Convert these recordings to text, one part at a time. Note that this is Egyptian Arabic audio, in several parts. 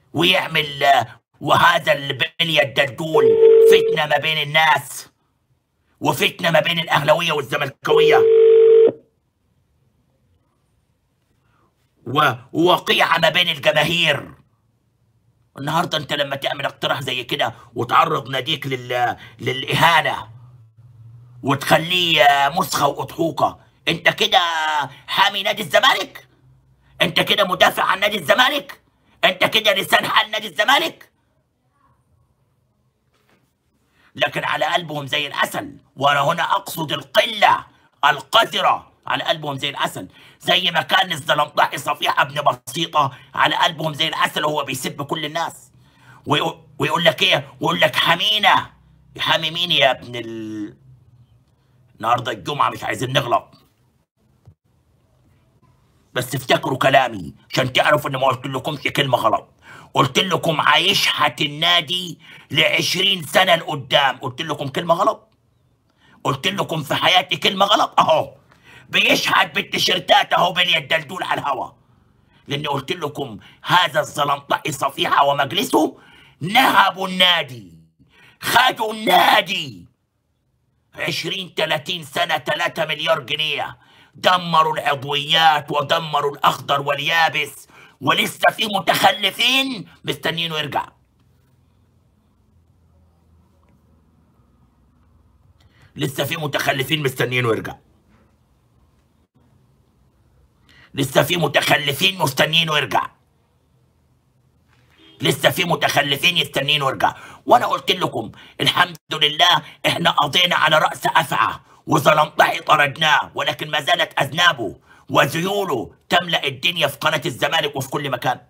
ويعمل آه، وهذا البلية الدلدول فتنة ما بين الناس وفتنة ما بين الأهلوية والزملكاوية و- ووقيعة ما بين الجماهير النهارده انت لما تعمل اقتراح زي كده وتعرض ناديك لل... للإهانة وتخليه آه، مسخة وأضحوكة انت كده حامي نادي الزمالك انت كده مدافع عن نادي الزمالك انت كده لسان حال نادي الزمالك لكن على قلبهم زي العسل وانا هنا اقصد القله القذره على قلبهم زي العسل زي ما كان الزلمطاحي صفيحه ابن بسيطه على قلبهم زي العسل وهو بيسب كل الناس ويقول, ويقول لك ايه ويقول لك حمينا حامي مين يا ابن ال... النهارده الجمعه مش عايزين نغلط بس افتكروا كلامي عشان تعرفوا ان ما قلت لكمش كلمه غلط قلت لكم هيشحت النادي لعشرين سنه لقدام قلت لكم كلمه غلط قلت لكم في حياتي كلمه غلط اهو بيشحت بالتيشيرتات اهو بين الدلدول على الهوا لاني قلت لكم هذا الزلمطعي صفيحه ومجلسه نهبوا النادي خدوا النادي 20 30 سنة 3 مليار جنيه دمروا العضويات ودمروا الأخضر واليابس ولسه في متخلفين مستنيينه يرجع لسه في متخلفين مستنيينه يرجع لسه في متخلفين مستنيينه يرجع لسه في متخلفين يستنين ويرجع وانا قلت لكم الحمد لله احنا قضينا على راس افعى وظلمطعي طردناه ولكن ما زالت اذنابه وذيوله تملا الدنيا في قناه الزمالك وفي كل مكان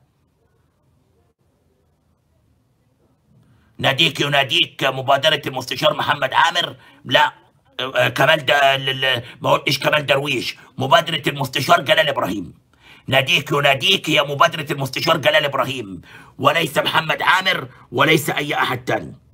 ناديك يناديك مبادره المستشار محمد عامر لا آه، كمال ده ال- ال- ما قلتش كمال درويش مبادره المستشار جلال ابراهيم ناديك يناديك هي مبادره المستشار جلال ابراهيم وليس محمد عامر وليس اي احد تاني